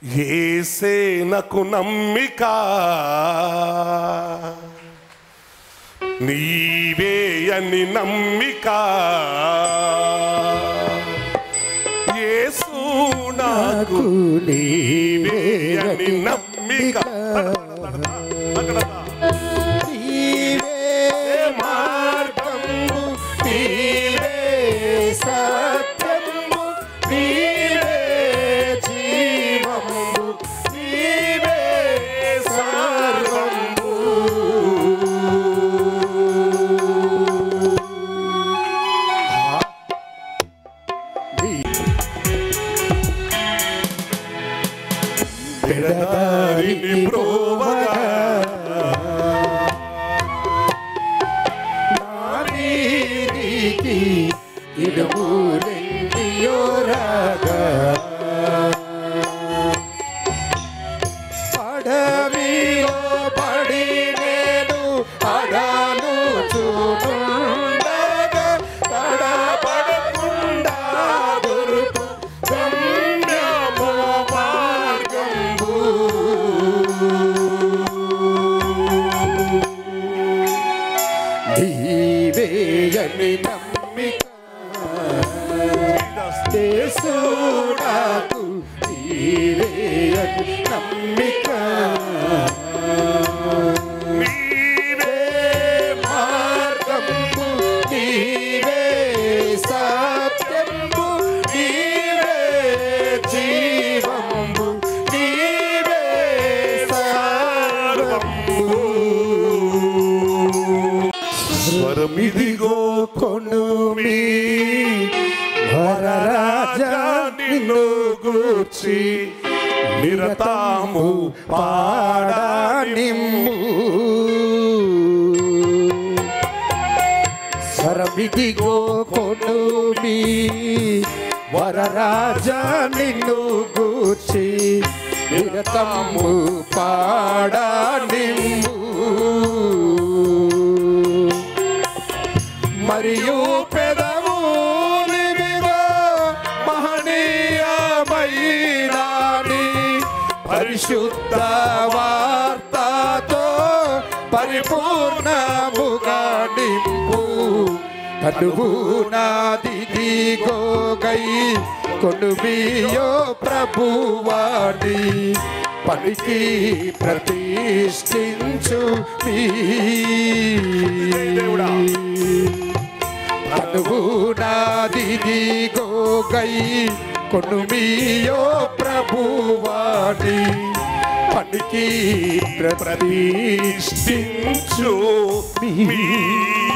ఏసే నాకు నమ్మిక నీవే అని నమ్మిక యేసు నాకు నీవే అని నమ్మిక నీవే మార్గము నీవే సత్యము నీవే జీవము నీవే సర్వము పెడదారిని ప్రోవగా నారీకి ఇడుములెండియోరాగా అడవిలో పడి నేను అడాను చూడుండగా తడబడకుండా దొరుకు గమ్యము మార్గంబు నీవేయని నమ్మిక చేసుడాకు నీవేయని నమ్మిక నీవే మార్గము నీవే సత్యము నీవే జీవము నీవే సర్వము స్వరమిదిగో కొను మీ వరరాజా నిన్ను గూర్చి నిరతాము పాడానిమ్ము స్వరమిదిగో కొను మీ వరరాజా నిన్ను గూర్చి నిరతము పాడానిమ్ము మరియు పెదవు నివిగో మహనీయమైనాని పరిశుద్ధ వార్తతో పరిపూర్ణముగా నింపు కనువు నాది గోగై కొనుమియో ప్రభువాడి పనికి ప్రతిష్ఠించు మీ దేవుడా. అనువు నాది గోగై కొనుమియో ప్రభువాడి పనికి ప్రతిష్ఠించు ప్రతిష్ఠించు మీ